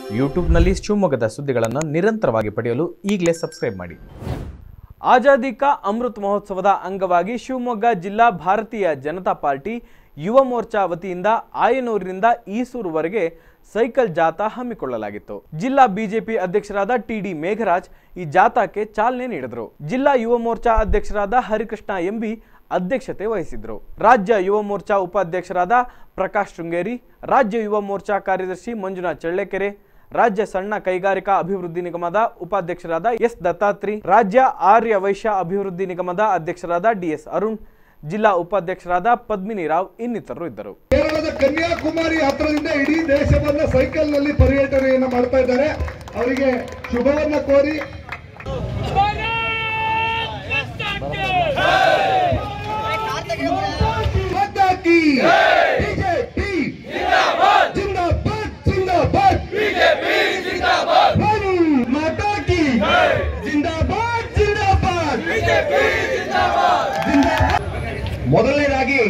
ಯೂಟ್ಯೂಬ್ನಲ್ಲಿ ಶಿವಮೊಗ್ಗದ ಸುದ್ದಿಗಳನ್ನು ನಿರಂತರವಾಗಿ ಪಡೆಯಲು ಈಗಲೇ ಸಬ್ಸ್ಕ್ರೈಬ್ ಮಾಡಿ ಆಜಾದಿ ಕಾ ಅಮೃತ್ ಮಹೋತ್ಸವದ ಅಂಗವಾಗಿ ಶಿವಮೊಗ್ಗ ಜಿಲ್ಲಾ ಭಾರತೀಯ ಜನತಾ ಪಾರ್ಟಿ ಯುವ ಮೋರ್ಚಾ ವತಿಯಿಂದ ಆಯನೂರಿನಿಂದ ಈಸೂರುವರೆಗೆ ಸೈಕಲ್ ಜಾಥಾ ಹಮ್ಮಿಕೊಳ್ಳಲಾಗಿತ್ತು ಜಿಲ್ಲಾ ಬಿಜೆಪಿ ಅಧ್ಯಕ್ಷರಾದ ಟಿಡಿ ಮೇಘರಾಜ್ ಈ ಜಾಥಾಕ್ಕೆ ಚಾಲನೆ ನೀಡಿದರು ಜಿಲ್ಲಾ ಯುವ ಮೋರ್ಚಾ ಅಧ್ಯಕ್ಷರಾದ ಹರಿಕೃಷ್ಣ ಎಂಬಿ ಅಧ್ಯಕ್ಷತೆ ವಹಿಸಿದ್ರು ರಾಜ್ಯ ಯುವ ಮೋರ್ಚಾ ಉಪಾಧ್ಯಕ್ಷರಾದ ಪ್ರಕಾಶ್ ಶೃಂಗೇರಿ ರಾಜ್ಯ ಯುವ ಮೋರ್ಚಾ ಕಾರ್ಯದರ್ಶಿ ಮಂಜುನಾಥ್ ಚಳ್ಳೆಕೆರೆ ರಾಜ್ಯ ಸಣ್ಣ ಕೈಗಾರಿಕಾ ಅಭಿವೃದ್ಧಿ ನಿಗಮದ ಉಪಾಧ್ಯಕ್ಷರಾದ ಎಸ್ ದತ್ತಾತ್ರಿ ರಾಜ್ಯ ಆರ್ಯ ವೈಶ್ಯ ಅಭಿವೃದ್ಧಿ ನಿಗಮದ ಅಧ್ಯಕ್ಷರಾದ ಡಿಎಸ್ ಅರುಣ್ ಜಿಲ್ಲಾ ಉಪಾಧ್ಯಕ್ಷರಾದ ಪದ್ಮಿನಿ ರಾವ್ ಇನ್ನಿತರರು ಇದ್ದರು ಕೇರಳದ ಕನ್ಯಾಕುಮಾರಿ ಹತ್ರದಿಂದ ಇಡೀ ದೇಶವನ್ನ ಸೈಕಲ್ ನಲ್ಲಿ ಪರ್ಯಟನೆಯನ್ನ ಮಾಡ್ತಾ ಇದ್ದಾರೆ ಅವರಿಗೆ ಶುಭವನ್ನ ಕೋರಿ ಮಾತಾ ಕಿ ಬಿಜೆಪಿ ಜಿಂದಾಬಾದ್ ಜಿಂದಾಬಾದ್ ಭಾರತ್ ಮಾತಾ ಕಿ ಜಿಂದಾಬಾದ್ ಜಿಂದಾಬಾದ್ ಜಿಂದಾಬಾದ್ ಮೊದಲನೇದಾಗಿ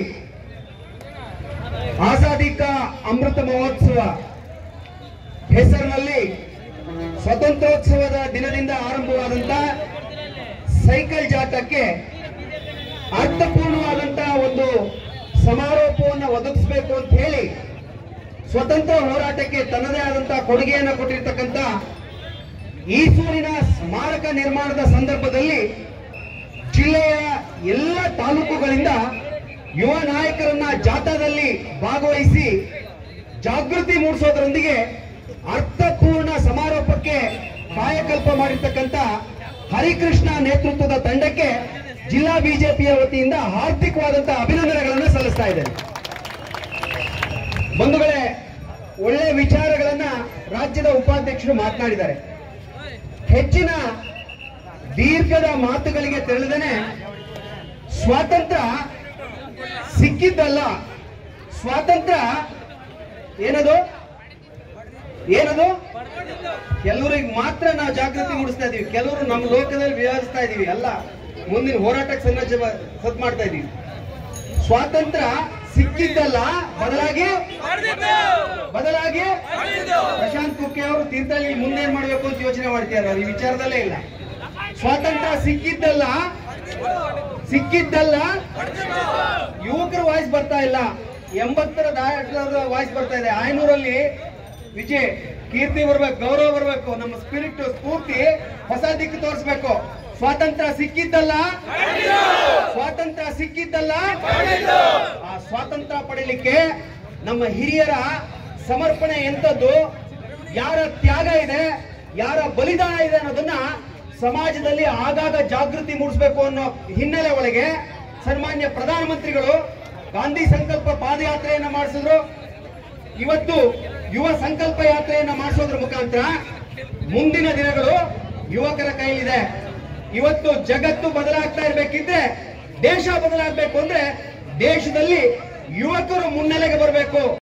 ಆಜಾದಿ ಕಾ ಅಮೃತ ಮಹೋತ್ಸವ ಹೆಸರಿನಲ್ಲಿ ಸ್ವತಂತ್ರೋತ್ಸವದ ದಿನದಿಂದ ಆರಂಭವಾದಂತ ಸೈಕಲ್ ಜಾಥಾಕ್ಕೆ ಅರ್ಥಪೂರ್ಣವಾದಂತಹ ಒಂದು ಸಮಾರೋಪವನ್ನು ಒದಗಿಸಬೇಕು ಅಂತ ಹೇಳಿ ಸ್ವತಂತ್ರ ಹೋರಾಟಕ್ಕೆ ತನ್ನದೇ ಆದಂತಹ ಕೊಡುಗೆಯನ್ನು ಕೊಟ್ಟಿರ್ತಕ್ಕಂಥ ಈಸೂರಿನ ಸ್ಮಾರಕ ನಿರ್ಮಾಣದ ಸಂದರ್ಭದಲ್ಲಿ ಜಿಲ್ಲೆಯ ಎಲ್ಲ ತಾಲೂಕುಗಳಿಂದ ಯುವ ನಾಯಕರನ್ನ ಜಾಥಾದಲ್ಲಿ ಭಾಗವಹಿಸಿ ಜಾಗೃತಿ ಮೂಡಿಸೋದ್ರೊಂದಿಗೆ ಅರ್ಥಪೂರ್ಣ ಸಮಾರೋಪಕ್ಕೆ ಕಾಯಕಲ್ಪ ಮಾಡಿರ್ತಕ್ಕಂಥ ಹರಿಕೃಷ್ಣ ನೇತೃತ್ವದ ತಂಡಕ್ಕೆ ಜಿಲ್ಲಾ ಬಿಜೆಪಿಯ ವತಿಯಿಂದ ಹಾರ್ದಿಕವಾದಂತಹ ಅಭಿನಂದನೆಗಳನ್ನು ಸಲ್ಲಿಸ್ತಾ ಇದ್ದೇನೆ ಬಂಧುಗಳೇ ಒಳ್ಳೆ ವಿಚಾರಗಳನ್ನ ರಾಜ್ಯದ ಉಪಾಧ್ಯಕ್ಷರು ಮಾತನಾಡಿದ್ದಾರೆ ಹೆಚ್ಚಿನ ದೀರ್ಘದ ಮಾತುಗಳಿಗೆ ತೆರಳದೇನೆ ಸ್ವಾತಂತ್ರ್ಯ ಸಿಕ್ಕಿದ್ದಲ್ಲ ಸ್ವಾತಂತ್ರ್ಯ ಏನದು ಏನದು ಕೆಲವರಿಗೆ ಮಾತ್ರ ನಾವು ಜಾಗೃತಿ ಮೂಡಿಸ್ತಾ ಇದೀವಿ ಕೆಲವರು ನಮ್ಮ ಲೋಕದಲ್ಲಿ ವಿವರಿಸ್ತಾ ಇದೀವಿ ಅಲ್ಲ ಮುಂದಿನ ಹೋರಾಟಕ್ಕೆ ಸನ್ನದ್ಧ ಸದ್ ಮಾಡ್ತಾ ಇದೀವಿ ಸ್ವಾತಂತ್ರ್ಯ ಸಿಕ್ಕಿದ್ದಲ್ಲ ಬದಲಾಗಿ ಬದಲಾಗಿ ಪ್ರಶಾಂತ್ ಕುಕ್ಕೆ ಅವರು ತೀರ್ಥಹಳ್ಳಿ ಮುಂದೇನ್ ಮಾಡ್ಬೇಕು ಅಂತ ಯೋಚನೆ ಮಾಡ್ತಿದ್ದಾರೆ ಅವ್ರು ಈ ವಿಚಾರದಲ್ಲೇ ಇಲ್ಲ ಸ್ವಾತಂತ್ರ್ಯ ಸಿಕ್ಕಿದ್ದಲ್ಲ ಸಿಕ್ಕಿದ್ದಲ್ಲ ಯುವಕರ ವಾಯ್ಸ್ ಬರ್ತಾ ಇಲ್ಲ ಎಂಬತ್ತರ ದಾಟದ ವಾಯ್ಸ್ ಬರ್ತಾ ಇದೆ ಆಯ್ನೂರಲ್ಲಿ ವಿಜಯ್ ಕೀರ್ತಿ ಬರ್ಬೇಕು ಗೌರವ ಬರ್ಬೇಕು ನಮ್ಮ ಸ್ಪಿರಿಟ್ ಸ್ಫೂರ್ತಿ ಹೊಸ ದಿಕ್ಕು ತೋರಿಸ್ಬೇಕು ಸ್ವಾತಂತ್ರ್ಯ ಸಿಕ್ಕಿದ್ದಲ್ಲ ಸ್ವಾತಂತ್ರ್ಯ ಸಿಕ್ಕಿದ್ದಲ್ಲ ಆ ಸ್ವಾತಂತ್ರ್ಯ ಪಡೀಲಿಕ್ಕೆ ನಮ್ಮ ಹಿರಿಯರ ಸಮರ್ಪಣೆ ಎಂತದ್ದು ಯಾರ ತ್ಯಾಗ ಇದೆ ಯಾರ ಬಲಿದಾನ ಇದೆ ಅನ್ನೋದನ್ನ ಸಮಾಜದಲ್ಲಿ ಆಗಾಗ ಜಾಗೃತಿ ಮೂಡಿಸಬೇಕು ಅನ್ನೋ ಹಿನ್ನೆಲೆ ಒಳಗೆ ಸನ್ಮಾನ್ಯ ಪ್ರಧಾನಮಂತ್ರಿಗಳು ಗಾಂಧಿ ಸಂಕಲ್ಪ ಪಾದಯಾತ್ರೆಯನ್ನ ಮಾಡಿಸಿದ್ರು ಇವತ್ತು ಯುವ ಸಂಕಲ್ಪ ಯಾತ್ರೆಯನ್ನ ಮಾಡಿಸೋದ್ರ ಮುಖಾಂತರ ಮುಂದಿನ ದಿನಗಳು ಯುವಕರ ಕೈಲಿದೆ ಇವತ್ತು ಜಗತ್ತು ಬದಲಾಗ್ತಾ ಇರ್ಬೇಕಿದ್ರೆ ದೇಶ ಬದಲಾಗಬೇಕು ಅಂದ್ರೆ ದೇಶದಲ್ಲಿ ಯುವಕರು ಮುನ್ನೆಲೆಗೆ ಬರಬೇಕು